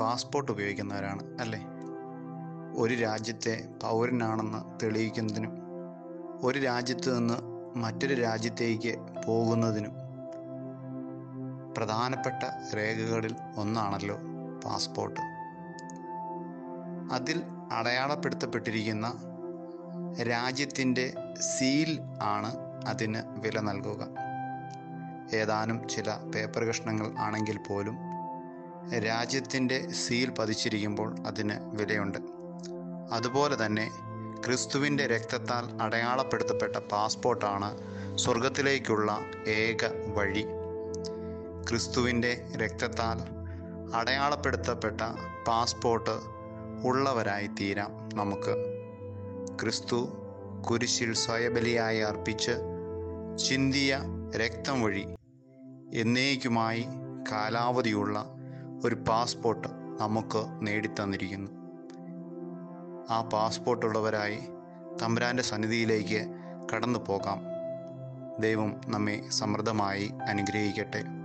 passport ഉപയോഗിക്കുന്നവരാണ് അല്ലേ ഒരു രാജ്യത്തെ പൗരനാണെന്ന് തെളിയിക്കുന്നതിനും ഒരു രാജ്യത്ത് നിന്ന് മറ്റൊരു രാജ്യത്തേക്ക് പോകുന്നതിനും പ്രധാനപ്പെട്ട രേഖകളിൽ ഒന്നാണല്ലോ പാസ്പോർട്ട് അതിൽ അടയാളപ്പെടുത്തപ്പെട്ടിരിക്കുന്ന രാജ്യത്തിൻ്റെ സീൽ ആണ് അതിന് വില നൽകുക ഏതാനും ചില പേപ്പർ കഷ്ണങ്ങൾ ആണെങ്കിൽ പോലും രാജ്യത്തിൻ്റെ സീൽ പതിച്ചിരിക്കുമ്പോൾ അതിന് വിലയുണ്ട് അതുപോലെ തന്നെ ക്രിസ്തുവിൻ്റെ രക്തത്താൽ അടയാളപ്പെടുത്തപ്പെട്ട പാസ്പോർട്ടാണ് സ്വർഗത്തിലേക്കുള്ള ഏക വഴി ക്രിസ്തുവിൻ്റെ രക്തത്താൽ അടയാളപ്പെടുത്തപ്പെട്ട പാസ്പോർട്ട് ഉള്ളവരായി തീരാം നമുക്ക് ക്രിസ്തു കുരിശിൽ സ്വയബലിയായി അർപ്പിച്ച് ചിന്തിയ രക്തം വഴി എന്നേക്കുമായി കാലാവധിയുള്ള ഒരു പാസ്പോർട്ട് നമുക്ക് നേടിത്തന്നിരിക്കുന്നു ആ പാസ്പോർട്ട് ഉള്ളവരായി തമ്പുരാൻ്റെ സന്നിധിയിലേക്ക് കടന്നു പോകാം ദൈവം നമ്മെ സമൃദ്ധമായി അനുഗ്രഹിക്കട്ടെ